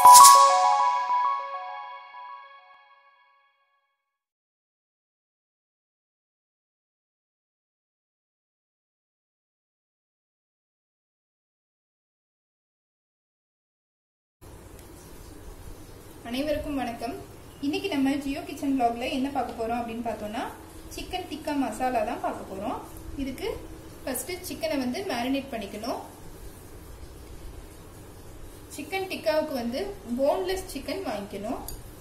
அனைவருக்கும் வணக்கம் இன்னைக்கு நம்ம ஜியோ கிச்சன் vlogல என்ன பார்க்க போறோம் அப்படின்னு பார்த்தோம்னா சிக்கன் டிக்கா மசாலா தான் பார்க்க போறோம் இதுக்கு ஃபர்ஸ்ட் சிக்கனை வந்து மேரினேட் பண்ணிக்கணும் சிக்கன் டிக்காவுக்கு வந்து போன்லெஸ் சிக்கன் வாங்கிக்கணும்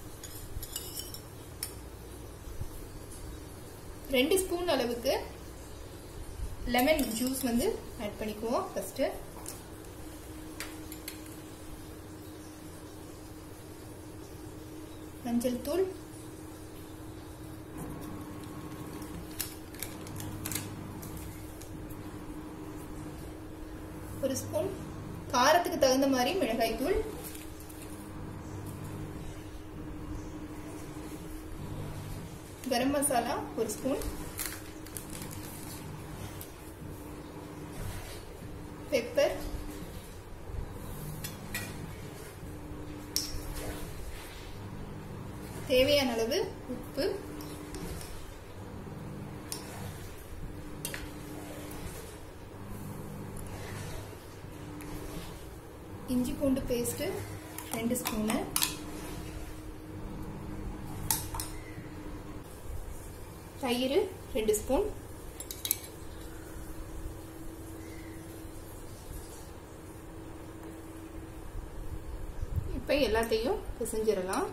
ரெண்டு ஸ்பூன் அளவுக்கு லெமன் ஜூஸ் வந்து ஆட் பண்ணிக்குவோம் ஃபர்ஸ்ட் மஞ்சள் தூள் ஒரு ஸ்பூன் காரத்துக்கு தகுந்த மாதிரி மிளகாய் தூள் கரம் மசாலா ஒரு ஸ்பூன் பெப்பர் தேவையான அளவு உப்பு இஞ்சி பூண்டு பேஸ்ட் ரெண்டு ஸ்பூனு தயிர் ரெண்டு ஸ்பூன் இப்போ எல்லாத்தையும் பிசைஞ்சிடலாம்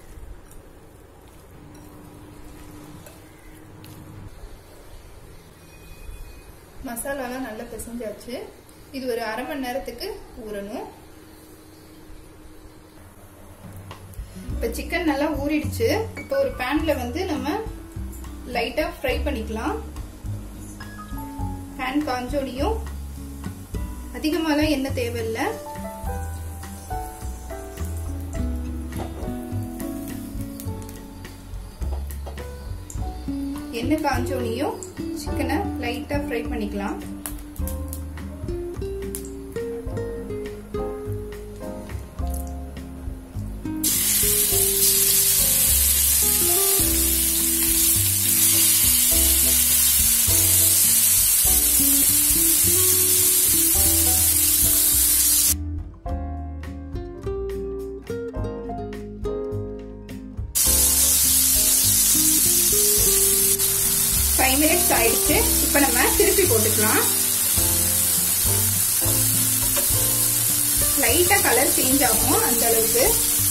மசாலாலாம் நல்லா பிசைஞ்சாச்சு இது ஒரு அரை மணி நேரத்துக்கு ஊறணும் இப்போ சிக்கன் நல்லா ஊறிடுச்சு இப்போ ஒரு பேன்ல வந்து நம்ம லைட்டா ஃப்ரை பண்ணிக்கலாம் பேன் காஞ்சோடியும் அதிகமாலாம் எண்ணெய் தேவையில்லை எண்ணெய் காஞ்சோனியும் சிக்கனை லைட்டா ஃப்ரை பண்ணிக்கலாம் ஃபைவ் மினிட்ஸ் ஆயிடுச்சு இப்போ நம்ம திருப்பி போட்டுக்கலாம் லைட்டா கலர் சேஞ்ச் ஆகும் அந்த அளவுக்கு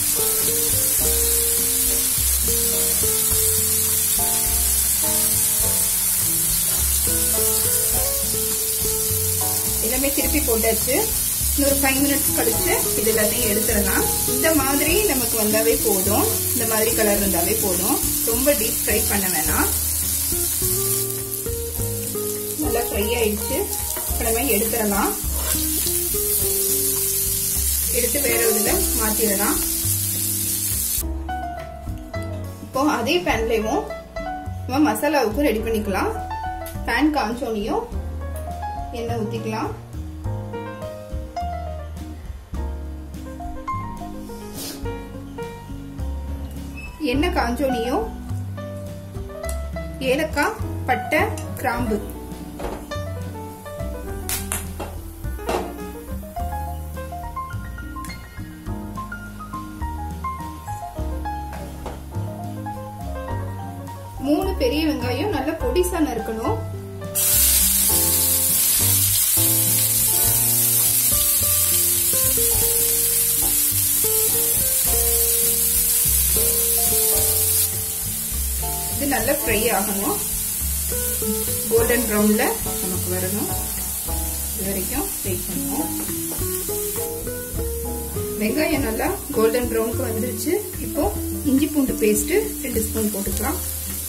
எல்லாமே திருப்பி போட்டாச்சு இன்னொரு ஃபைவ் மினிட்ஸ் கழிச்சு இது எல்லாத்தையும் எடுத்துடலாம் இந்த மாதிரி நமக்கு வந்தாவே போதும் இந்த மாதிரி கலர் வந்தாவே போதும் ரொம்ப டீப் ஃப்ரை பண்ண வேணாம் நல்லா ஃப்ரை ஆயிடுச்சு இப்போ நம்ம எடுத்துடலாம் எடுத்து வேற இதுல மாத்திடலாம் இப்போ அதே பேன்லயும் நம்ம மசாலாவுக்கும் ரெடி பண்ணிக்கலாம் பேன் காஞ்சோனியும் எண்ணெய் ஊத்திக்கலாம் எண்ணெய் காஞ்சோனியும் ஏலக்காய் பட்டை கிராம்பு மூணு பெரிய வெங்காயம் நல்ல பொடிசா நறுக்கணும் இது நல்லா ஃப்ரை ஆகணும் கோல்டன் ப்ரௌன்ல நமக்கு வரணும் இது வரைக்கும் வெயிட் பண்ணுவோம் வெங்காயம் நல்லா கோல்டன் ப்ரௌனுக்கு வந்துருச்சு இப்போ இஞ்சி பூண்டு பேஸ்ட் ரெண்டு ஸ்பூன் போட்டுக்கலாம்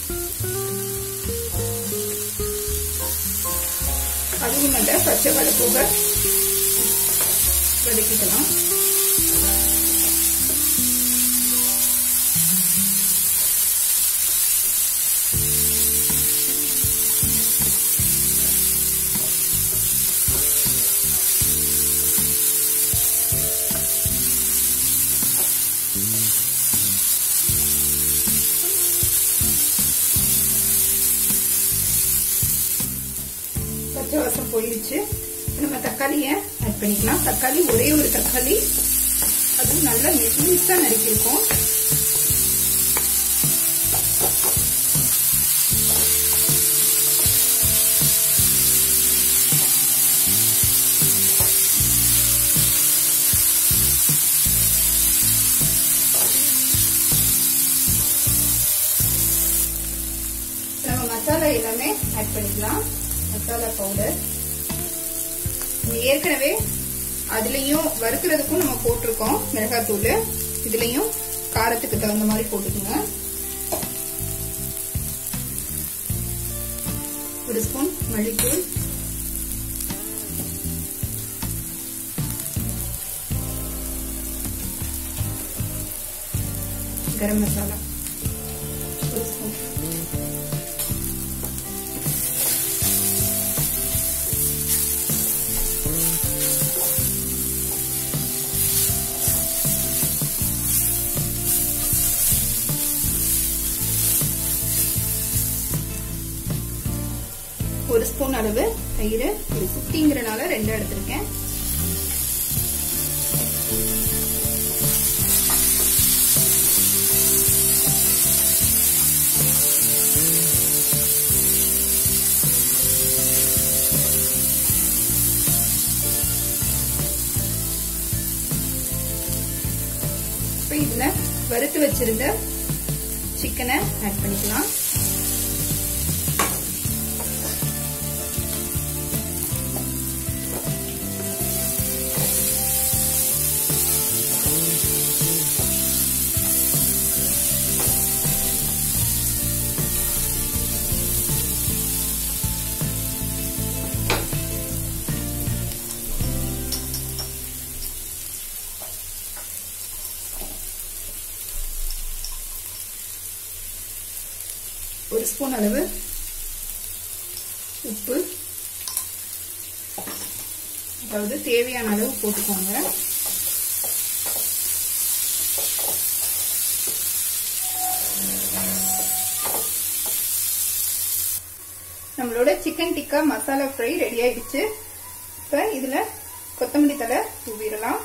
அதுவும் நல்ல பச்சை வடை போக வதக்கிக்கலாம் போயிடுச்சு நம்ம தக்காளியை ஆட் பண்ணிக்கலாம் தக்காளி ஒரே ஒரு தக்காளி அதுவும் நல்லா மெலிசா நறுக்கியிருக்கோம் நம்ம மசாலா எல்லாமே ஆட் பண்ணிக்கலாம் மசாலா பவுடர் ஏற்கனவே அதுலயும் வறுக்கிறதுக்கும் நம்ம போட்டிருக்கோம் மிளகாத்தூள் இதுலயும் காரத்துக்கு தகுந்த மாதிரி போட்டுக்கோங்க ஒரு ஸ்பூன் மல்லித்தூள் கரம் மசாலா ஒரு ஸ்பூன் ஒரு ஸ்பூன் அளவு தயிர் ஒரு குட்டிங்கிறனால ரெண்டு எடுத்திருக்கேன் இப்போ இதுல வறுத்து வச்சிருந்த சிக்கனை ஆட் பண்ணிக்கலாம் ஒரு ஸ்பூன் அளவு உப்பு அதாவது தேவையான அளவு போட்டுக்கோங்க நம்மளோட chicken tikka masala fry ready ஆயிடுச்சு இப்போ இதுல கொத்தமல்லி தலை தூவிடலாம்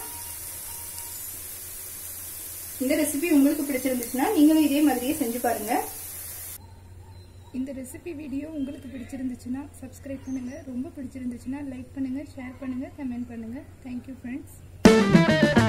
இந்த ரெசிபி உங்களுக்கு பிடிச்சிருந்துச்சுன்னா நீங்களும் இதே மாதிரியே செஞ்சு பாருங்க இந்த ரெசிபி வீடியோ உங்களுக்கு பிடிச்சிருந்துச்சுன்னா சப்ஸ்கிரைப் பண்ணுங்கள் ரொம்ப பிடிச்சிருந்துச்சுன்னா லைக் பண்ணுங்கள் ஷேர் பண்ணுங்கள் கமெண்ட் பண்ணுங்கள் தேங்க்யூ ஃப்ரெண்ட்ஸ்